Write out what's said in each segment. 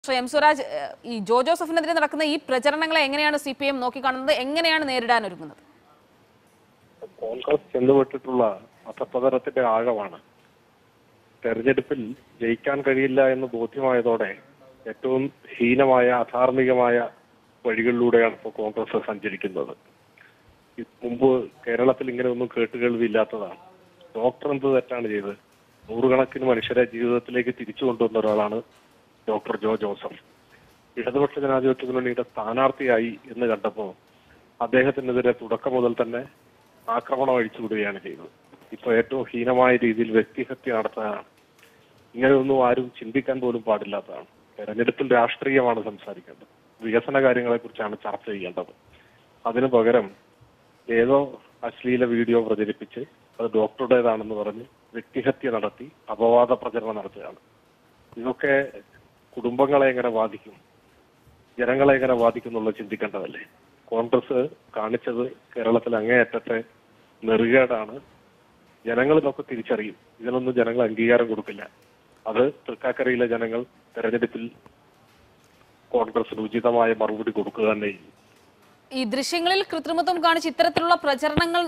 Shri M Swaraj ഏഹ്, ഈ ജോ ജോസഫിനെതിരെ നടക്കുന്ന ഈ പ്രചരണങ്ങളെ എങ്ങനെയാണ് സി പി എം നോക്കിക്കാണുന്നത് എങ്ങനെയാണ് നേരിടാൻ ഒരുങ്ങുന്നത് കോൺഗ്രസ് ചെന്നുപെട്ടിട്ടുള്ള അധപ്പതനത്തിന്റെ ആഴമാണ് തെരഞ്ഞെടുപ്പിൽ ജയിക്കാൻ കഴിയില്ല എന്ന് ബോധ്യമായതോടെ ഏറ്റവും ഹീനമായ അധാർമികമായ വഴികളിലൂടെയാണ് ഇപ്പോൾ കോൺഗ്രസ് സഞ്ചരിക്കുന്നത് ഇത് മുമ്പ് കേരളത്തിൽ ഇങ്ങനെ ഒന്നും കേട്ടുകേൾവിയില്ലാത്തതാണ് ഡോക്ടർ എന്ത് തെറ്റാണ് ചെയ്തത് നൂറുകണക്കിന് മനുഷ്യരെ ജീവിതത്തിലേക്ക് തിരിച്ചു കൊണ്ടുവന്ന ഒരാളാണ് ഡോക്ടർ ജോ ജോസഫ് ഇടതുപക്ഷ ജനാധിപത്യ മുന്നണിയുടെ സ്ഥാനാർത്ഥിയായി എന്ന് കണ്ടപ്പോൾ അദ്ദേഹത്തിനെതിരെ തുടക്കം മുതൽ തന്നെ ആക്രമണം അഴിച്ചുവിടുകയാണ് ചെയ്തത് ഇപ്പൊ ഏറ്റവും ഹീനമായ രീതിയിൽ വ്യക്തിഹത്യ നടത്തുകയാണ് ഇങ്ങനെയൊന്നും ആരും ചിന്തിക്കാൻ പോലും പാടില്ലാത്തതാണ് തെരഞ്ഞെടുപ്പിൽ രാഷ്ട്രീയമാണ് സംസാരിക്കേണ്ടത് വികസന കാര്യങ്ങളെ കുറിച്ചാണ് ചർച്ച ചെയ്യേണ്ടത് അതിനു പകരം ഏതോ അശ്ലീല വീഡിയോ പ്രചരിപ്പിച്ച് അത് ഡോക്ടറുടേതാണെന്ന് പറഞ്ഞ് വ്യക്തിഹത്യ നടത്തി അപവാദ പ്രചരണം നടത്തുകയാണ് ഇതൊക്കെ കുടുംബങ്ങളെ എങ്ങനെ ബാധിക്കും ജനങ്ങളെ എങ്ങനെ ബാധിക്കും എന്നുള്ളത് ചിന്തിക്കേണ്ടതല്ലേ കോൺഗ്രസ് കാണിച്ചത് കേരളത്തിൽ അങ്ങേയറ്റത്തെ നെറുകേടാണ് ജനങ്ങൾ ഇതൊക്കെ തിരിച്ചറിയും ഇതിനൊന്നും ജനങ്ങൾ അംഗീകാരം കൊടുക്കില്ല അത് തൃക്കാക്കരയിലെ ജനങ്ങൾ തെരഞ്ഞെടുപ്പിൽ കോൺഗ്രസിന് ഉചിതമായ മറുപടി കൊടുക്കുക തന്നെ ചെയ്യും ഈ ദൃശ്യങ്ങളിൽ കൃത്രിമത്വം കാണിച്ച് ഇത്തരത്തിലുള്ള പ്രചരണങ്ങൾ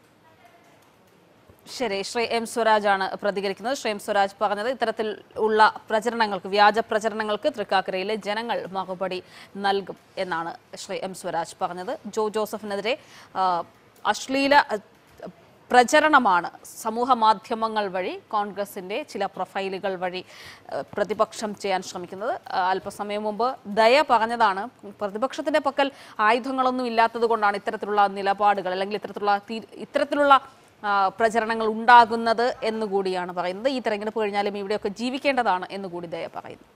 ശരി ശ്രീ എം സ്വരാജ് ആണ് പ്രതികരിക്കുന്നത് ശ്രീ എം സ്വരാജ് പറഞ്ഞത് ഇത്തരത്തിൽ ഉള്ള പ്രചരണങ്ങൾക്ക് വ്യാജ പ്രചരണങ്ങൾക്ക് തൃക്കാക്കരയിലെ ജനങ്ങൾ മറുപടി നൽകും എന്നാണ് ശ്രീ എം സ്വരാജ് പറഞ്ഞത് ജോ ജോസഫിനെതിരെ ആ, അശ്ലീല ആ, പ്രചരണമാണ് സമൂഹ മാധ്യമങ്ങൾ വഴി കോൺഗ്രസിന്റെ ചില പ്രൊഫൈലുകൾ വഴി ആ, പ്രതിപക്ഷം ചെയ്യാൻ ശ്രമിക്കുന്നത് ആ, അല്പസമയം മുമ്പ് ദയ പറഞ്ഞതാണ് പ്രതിപക്ഷത്തിന്റെ പക്കൽ ആയുധങ്ങളൊന്നും ഇല്ലാത്തത് കൊണ്ടാണ് ഇത്തരത്തിലുള്ള നിലപാടുകൾ അല്ലെങ്കിൽ ഇത്തരത്തിലുള്ള തീ- ഇത്തരത്തിലുള്ള ആ, പ്രചരണങ്ങൾ ഉണ്ടാകുന്നത് എന്നുകൂടിയാണ് പറയുന്നത് ഈ തെരഞ്ഞെടുപ്പ് കഴിഞ്ഞാലും ഇവിടെയൊക്കെ ജീവിക്കേണ്ടതാണ് എന്നുകൂടി ദയ പറയുന്നു